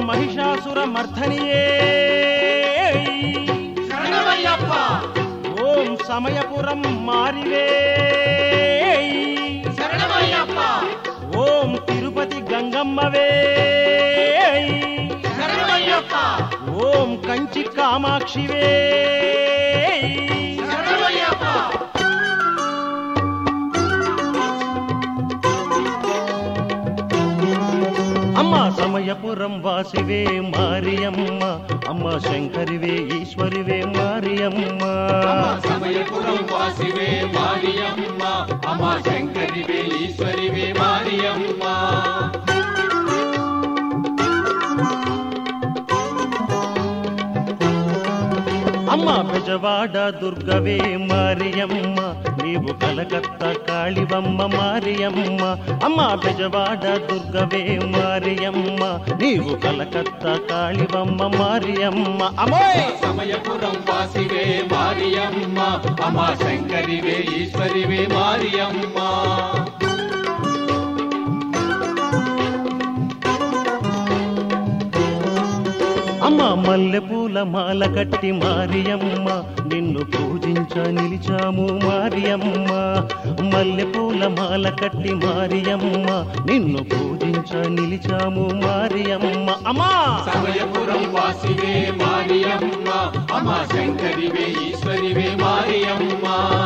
మహిషాసుర మర్ధనియే శరణమయ్యప్ప ఓం సమయపురం మారివే శరణమయ్యప్ప ఓం తిరుపతి గంగమ్మవే శరణమయ్యప్ప ఓం కంచి కామాక్షివే శరణమయ్యప్ప అమ్మ సమయపురం వాసివే మారియమ్మ అమ్మ శంకరివే ఈశ్వరివే మారియమ్మ అమ్మ సమయపురం వాసివే మారియమ్మ అమ్మ శంకరివే ఈశ్వరివే మారియమ్మ అమ్మ బెజవాడ దుర్గవే మారియమ్మ నీవు కలకత్త కాళివమ్మ మారియమ్మ అమ్మ బెజవాడ దుర్గవే మారియమ్మ నీవు కలకత్త కాళివమ్మ మారియమ్మ అమ్మోయ్ సమయపురం వాసివే మారియమ్మ అమ్మ శంకరివే ఈశ్వరివే మారియమ్మ అమ్మ మల్లెపూల మాల కట్టి మారియమ్మ నిన్ను పూజించ నిలిచాము మారియమ్మ మల్లెపూల మాల కట్టి మారియమ్మ నిన్ను పూజించ నిలిచాము మారియమ్మ అమ్మా సమయపురం వాసివే మారియమ్మ అమ్మ శంకరివే ఈశ్వరివే మారియమ్మ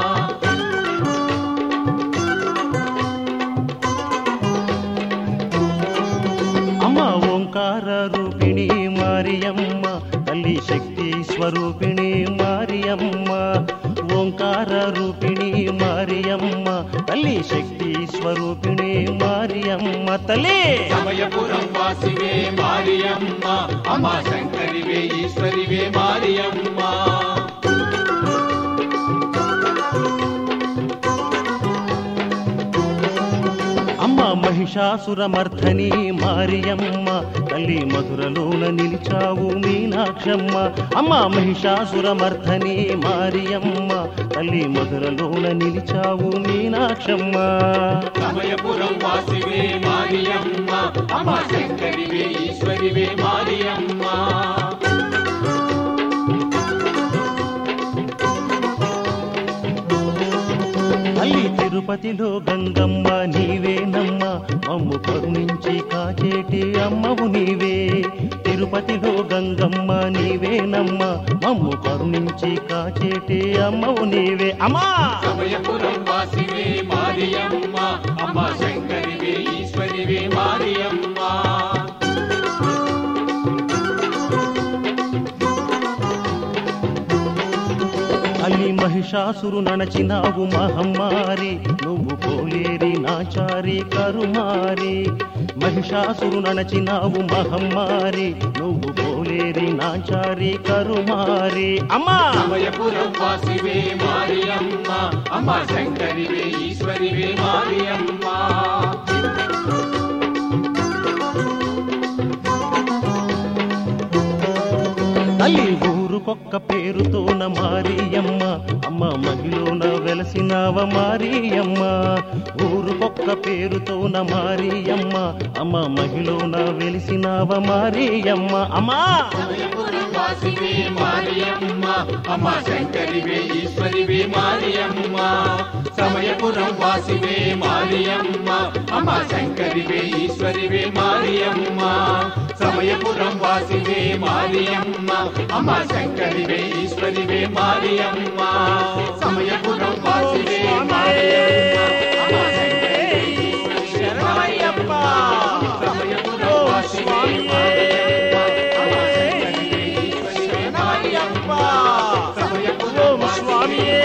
అమ్మ ఓంకార రూపిణి మారియమ్మ తల్లి శక్తి స్వరూపిణి మారియమ్మ ఓంకార రూపిణి మారియమ్మ తల్లి శక్తి స్వరూపిణి మారియమ్మ తల్లి సమయపురం వాసివే మారియమ్మ అమ్మ శంకరివే ఈశ్వరివే మారియమ్మ అమ్మ మహిషాసురమర్ధని మారియమ్మ తల్లి మధురలోన నిలిచావు మీనాక్షమ్మ అమ్మ మహిషాసురమర్ధని మారియమ్మ తల్లి మధురలోన నిలిచావు మీనాక్షమ్మ సమయపురం వాసివే మారియమ్మ అమ్మ శంకరివే ఈశ్వరివే మారియమ్మ తల్లి తిరుపతిలో గంగమ్మ నీవేనమ్మ మమ్ము కరుణించి కాచేటి అమ్మవు నీవే తిరుపతిలో గంగమ్మ నీవేనమ్మ మమ్ము కరుణించి కాచేటి అమ్మవు నీవే అమ్మా సమయపురం వాసివే మారియమ్మ అమ్మ శంకరివే ఈశ్వరివే మారియమ్మ అల్లి మహిషాసురు నడచినావు మహమ్మారి నువ్వు పోలేరి నాచారి కరుమారి మహిషాసురు నడచినావు మహమ్మారి నువ్వు పోలేరి నాచారి కరుమారి అమ్మా సమయపురం వాసివే మారియమ్మ అమ్మ శంకరివే ఈశ్వరివే మారియమ్మ తల్లి ఊరుకొక్క పేరుతోన మారియమ్మ అమ్మ మహిళన వెలసినావ మారియమ్మ ఊరుకొక్క పేరుతోన మారియమ్మ అమ్మ మహిళన వెలిసినావ మారియమ్మ అమ్మా సమయపురం వాసివే మారియమ్మ అమ్మ శంకరివే ఈశ్వరివే మారియమ్మ సమయపురం వాసివే మారియమ్మ అమ్మ శంకరివే ఈశ్వరివే మారియమ్మ సమయపురం వాసివే మారియమ్మ అమ్మ శంకరివే ఈశ్వరివే మారియమ్మ సమయపురం వాసివే మారియమ్మ అమ్మ శంకరివే ఈశ్వరివే శరణమయ్యప్ప. సమయపురం వాసివే మారియమ్మ అమ్మ శంకరివే ఈశ్వరివే మారియమ్మ సమయపురం ఓం స్వామియే